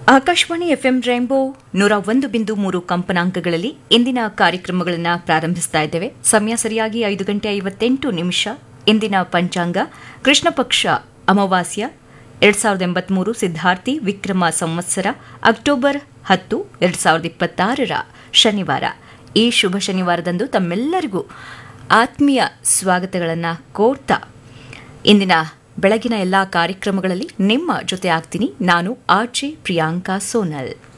Akashvani FM rainbow ನೂರ ಒಂದು ಬಿಂದು ಮೂರು ಕಂಪನಾಂಕಗಳಲ್ಲಿ ಇಂದಿನ ಕಾರ್ಯಕ್ರಮಗಳನ್ನು ಪ್ರಾರಂಭಿಸ್ತಾ ಇದ್ದೇವೆ ಸಮಯ ಸರಿಯಾಗಿ ಐದು ಗಂಟೆ ಐವತ್ತೆಂಟು ನಿಮಿಷ ಇಂದಿನ ಪಂಚಾಂಗ ಕೃಷ್ಣ ಪಕ್ಷ ಅಮಾವಾಸ್ಯ ಎರಡ್ ಸಾವಿರದ ಎಂಬತ್ಮೂರು ಸಿದ್ಧಾರ್ಥಿ ವಿಕ್ರಮ ಸಂವತ್ಸರ ಅಕ್ಟೋಬರ್ ಹತ್ತು ಎರಡ್ ಸಾವಿರದ ಇಪ್ಪತ್ತಾರರ ಶನಿವಾರ ಈ ಶುಭ ಶನಿವಾರದಂದು ತಮ್ಮೆಲ್ಲರಿಗೂ ಆತ್ಮೀಯ ಸ್ವಾಗತಗಳನ್ನು ಕೋರ್ತಾ ಇಂದಿನ ಬೆಳಗಿನ ಎಲ್ಲಾ ಕಾರ್ಯಕ್ರಮಗಳಲ್ಲಿ ನಿಮ್ಮ ಜೊತೆ ಆಗ್ತೀನಿ ನಾನು ಆರ್ಜೆ ಪ್ರಿಯಾಂಕಾ ಸೋನಲ್